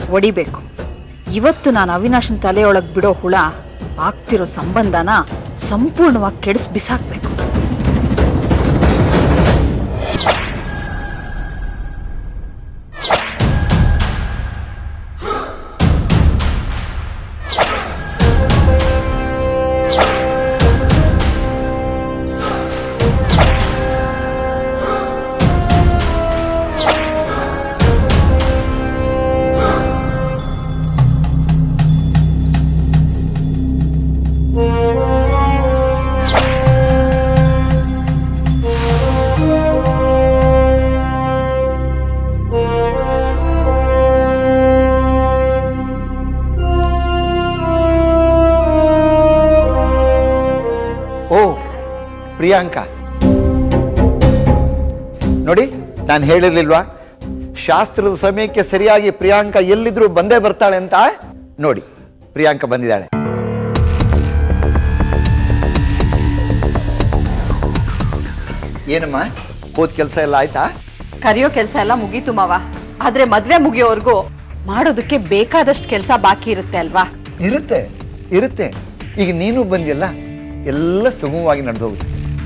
ಒಡಿಬೇಕು ಇವತ್ತು ನಾನು ಅವಿನಾಶನ್ ತಲೆಯೊಳಗೆ ಬಿಡೋ ಹುಳ ಆಗ್ತಿರೋ ಸಂಬಂಧನ ಸಂಪೂರ್ಣವಾಗಿ ಕೆಡಿಸ್ ಬಿಸಾಕ್ಬೇಕು ಓ ಪ್ರಿಯಾಂಕಾ ನೋಡಿ ನಾನು ಹೇಳಿರ್ಲಿಲ್ವಾ ಶಾಸ್ತ್ರದ ಸಮಯಕ್ಕೆ ಸರಿಯಾಗಿ ಪ್ರಿಯಾಂಕಾ ಎಲ್ಲಿದ್ರು ಬಂದೇ ಬರ್ತಾಳೆ ಅಂತ ನೋಡಿ ಪ್ರಿಯಾಂಕಾ ಬಂದಿದ್ದಾಳೆ ಏನಮ್ಮ ಹೋದ್ ಕೆಲಸ ಎಲ್ಲ ಆಯ್ತಾ ಕರಿಯೋ ಕೆಲಸ ಎಲ್ಲ ಮುಗೀತು ಮಾವ ಆದ್ರೆ ಮದ್ವೆ ಮುಗಿಯೋವರೆಗೂ ಮಾಡೋದಕ್ಕೆ ಬೇಕಾದಷ್ಟು ಕೆಲಸ ಬಾಕಿ ಇರುತ್ತೆ ಅಲ್ವಾ ಇರುತ್ತೆ ಇರುತ್ತೆ ಈಗ ನೀನು ಬಂದಿಯಲ್ಲ ಎಲ್ಲ ಸುಗಮವಾಗಿ ನಡೆದು ಹೋಗುತ್ತೆ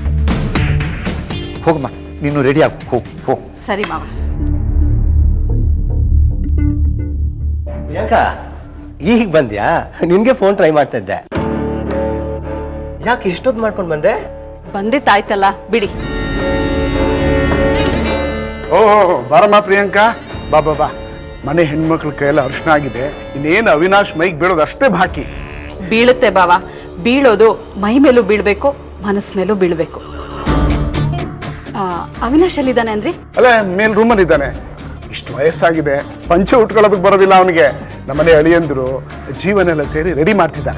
ಹೋಗಮ್ಮ ನೀನು ರೆಡಿ ಆಗು ಹೋಗು ಹೋಗು ಸರಿ ಮಾವ ಯಾಕ ಈಗ ಬಂದ್ಯಾ ನಿನ್ಗೆ ಫೋನ್ ಟ್ರೈ ಮಾಡ್ತಾ ಇದ್ದೆ ಯಾಕೆ ಇಷ್ಟೊತ್ತು ಮಾಡ್ಕೊಂಡು ಬಂದೆ ಬಂದಿತ್ತಾಯ್ತಲ್ಲ ಬಿಡಿ ಓಹೋ ಬಾರಮ್ಮ ಪ್ರಿಯಾಂಕಾ ಬಾ ಬಾ ಬಾ ಮನೆ ಹೆಣ್ಮಕ್ಳ ಕೈಯಲ್ಲಿ ಅರ್ಶನ ಆಗಿದೆ ಇನ್ನೇನು ಅವಿನಾಶ್ ಮೈಗೆ ಬೀಳೋದು ಅಷ್ಟೇ ಬಾಕಿ ಬೀಳುತ್ತೆ ಬಾವ ಬೀಳೋದು ಮೈ ಮೇಲೂ ಬೀಳ್ಬೇಕು ಮನಸ್ ಮೇಲೂ ಬೀಳ್ಬೇಕು ಆ, ಅವಿನಾಶ್ ಎಲ್ಲಿದ್ದಾನೆ ಅಂದ್ರಿ ಅಲ್ಲ ಮೇಲ್ ರೂಮಲ್ಲಿ ಇದ್ದಾನೆ ಇಷ್ಟು ವಯಸ್ಸಾಗಿದೆ ಪಂಚೆ ಉಟ್ಕೊಳ್ಳೋದಕ್ಕೆ ಬರೋದಿಲ್ಲ ಅವನಿಗೆ ನಮ್ಮನೆ ಅಳಿಯಂದ್ರು ಜೀವನೆಲ್ಲ ಸೇರಿ ರೆಡಿ ಮಾಡ್ತಿದ್ದಾರೆ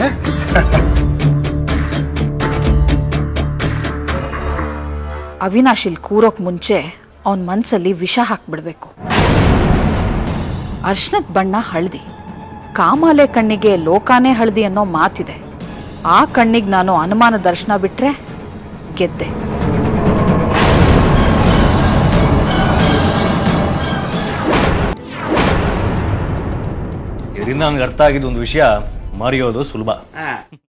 ಅವಿನಾಶ್ ಇಲ್ಲಿ ಕೂರೋಕ್ ಮುಂಚೆ ಅವನ ಮನ್ಸಲ್ಲಿ ವಿಷ ಹಾಕ್ಬಿಡ್ಬೇಕು ಅರ್ಶನದ ಬಣ್ಣ ಹಳದಿ ಕಾಮಾಲೆ ಕಣ್ಣಿಗೆ ಲೋಕಾನೇ ಹಳದಿ ಅನ್ನೋ ಮಾತಿದೆ ಆ ಕಣ್ಣಿಗೆ ನಾನು ಅನುಮಾನ ದರ್ಶನ ಬಿಟ್ರೆ ಗೆದ್ದೆ ಇದರಿಂದ ನನಗೆ ಅರ್ಥ ಆಗಿದ್ದು ಒಂದು ವಿಷಯ ಮರೆಯೋದು ಸುಲಭ